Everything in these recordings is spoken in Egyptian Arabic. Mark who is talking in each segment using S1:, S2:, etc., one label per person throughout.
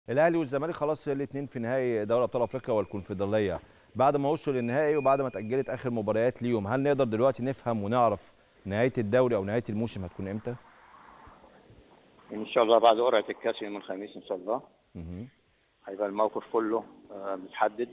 S1: الاهلي والزمالك خلاص الاثنين في نهائي دوري ابطال افريقيا والكونفدراليه بعد ما وصلوا للنهائي وبعد ما اتاجلت اخر مباريات ليهم هل نقدر دلوقتي نفهم ونعرف نهايه الدوري او نهايه الموسم هتكون امتى
S2: ان شاء الله بعد قرعه الكاس يوم الخميس ان شاء الله
S1: مهم.
S2: هيبقى الموقف كله آه، متحدد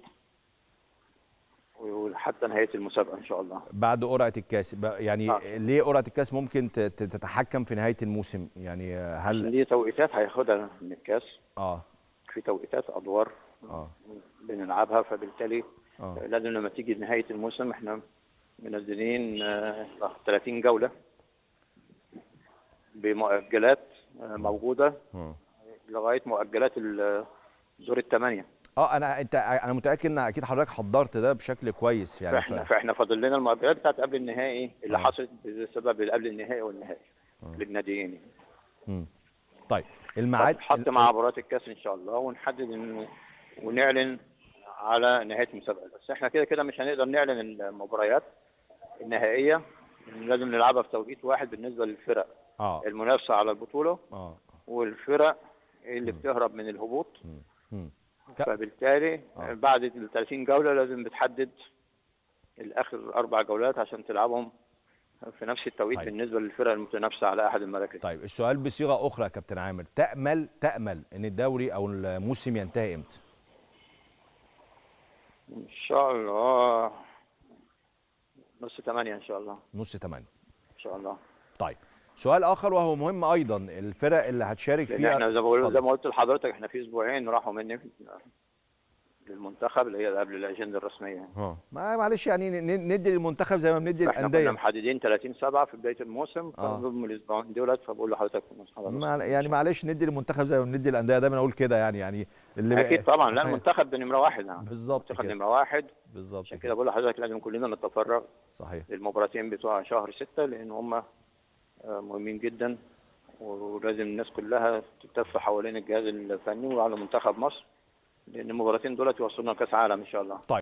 S2: وحتى نهايه المسابقه ان شاء الله
S1: بعد قرعه الكاس بقى- يعني
S2: آه.
S1: ليه قرعه الكاس ممكن ت- ت- تتحكم في نهايه الموسم يعني هل
S2: دي توقيتات هياخدها من الكاس
S1: اه
S2: في توقيتات ادوار
S1: اه
S2: بنلعبها فبالتالي
S1: اه
S2: لازم لما تيجي نهايه الموسم احنا منزلين آه، 30 جوله بمؤجلات آه، موجوده
S1: آه.
S2: لغايه مؤجلات ال- دور الثمانيه
S1: اه انا انت انا متاكد ان اكيد حضرتك حضرت ده بشكل كويس يعني
S2: فاحنا
S1: ف...
S2: فاحنا فاضل لنا المؤجلات بتاعت قبل النهائي اللي
S1: آه.
S2: حصلت بسبب اللي قبل النهائي والنهائي
S1: آه.
S2: للناديين
S1: مم. طيب الميعاد
S2: حط مع مباراه الكاس ان شاء الله ونحدد إن ونعلن على نهايه المسابقه بس احنا كده كده مش هنقدر نعلن المباريات النهائيه لازم نلعبها في توقيت واحد بالنسبه للفرق
S1: اه
S2: المنافسه على البطوله
S1: اه
S2: والفرق اللي بتهرب من الهبوط
S1: مم. مم. ك-
S2: فبالتالي
S1: آه.
S2: بعد ال 30 جوله لازم بتحدد الاخر اربع جولات عشان تلعبهم في نفس التوقيت
S1: طيب.
S2: بالنسبه للفرق المتنافسه على احد المراكز
S1: طيب السؤال بصيغه اخرى يا كابتن عامر تامل تامل ان الدوري او الموسم ينتهي امتى
S2: ان شاء الله نص ثمانية ان شاء الله
S1: نص 8
S2: ان شاء الله
S1: طيب سؤال اخر وهو مهم ايضا الفرق اللي هتشارك
S2: لان
S1: فيها
S2: احنا زي ما بقول زي
S1: اتفضل.
S2: ما قلت لحضرتك احنا في اسبوعين راحوا مني للمنتخب اللي هي قبل الاجنده الرسميه
S1: اه ما- معلش يعني ن- ندي للمنتخب زي ما بندي
S2: احنا كنا
S1: الانديه
S2: محددين 30 7 في بدايه الموسم
S1: آه.
S2: فنضم الاسبوعين دولت فبقول لحضرتك خلاص.
S1: مع يعني معلش ندي للمنتخب زي ما بندي الانديه دايما اقول كده يعني يعني اللي
S2: اكيد طبعا لا
S1: أيوة.
S2: المنتخب ده نمره واحد يعني
S1: بالظبط
S2: المنتخب
S1: كده
S2: نمره واحد
S1: بالظبط
S2: عشان كده
S1: كده
S2: بقول لحضرتك لازم كلنا نتفرغ
S1: صحيح
S2: للمباراتين بتوع شهر ستة لان هم آه، مهمين جدا ولازم الناس كلها تلتف حوالين الجهاز الفني وعلى منتخب مصر لان المباراتين دولت يوصلونا كاس عالم ان شاء الله